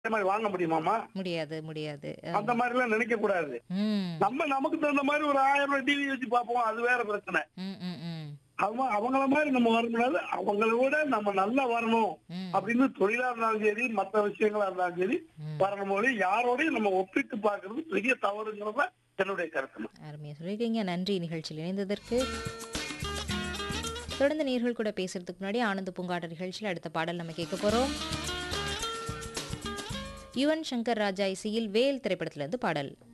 அதே மாதிரி வாங்க முடியுமாமா முடியாது முடியாது அஹ், அந்த மாதிரி எல்லாம் நினைக்க கூடாது ம் நம்ம நமக்கு தகுந்த மாதிரி ஒரு ஆயிரம் ரூபாய் டிவி வச்சு பார்ப்போம் அது வேற பிரச்சனை ம் ம் ம் அவங்க அவங்கள மாதிரி நம்ம வரக்கூடாது அவங்கள விட நம்ம நல்லா வரணும் ம் அப்படின்னு தொழிலா இருந்தாலும் சரி மற்ற விஷயங்களா இருந்தாலும் சரி ம். வரணும் போது யாரோடையும் நம்ம ஒப்பிட்டு பார்க்கிறது பெரிய தவறுங்கிறத என்னுடைய கருத்து அருமையா சொல்லியிருக்கீங்க நன்றி நிகழ்ச்சியில் இணைந்ததற்கு தொடர்ந்து நேர்கள் கூட பேசுறதுக்கு முன்னாடி ஆனந்த பூங்காட்ட நிகழ்ச்சியில் அடுத்த பாடல் நம்ம கேட்க போறோம் யுவன் சங்கர் ராஜா இசையில் வேல் திரைப்படத்திலிருந்து பாடல்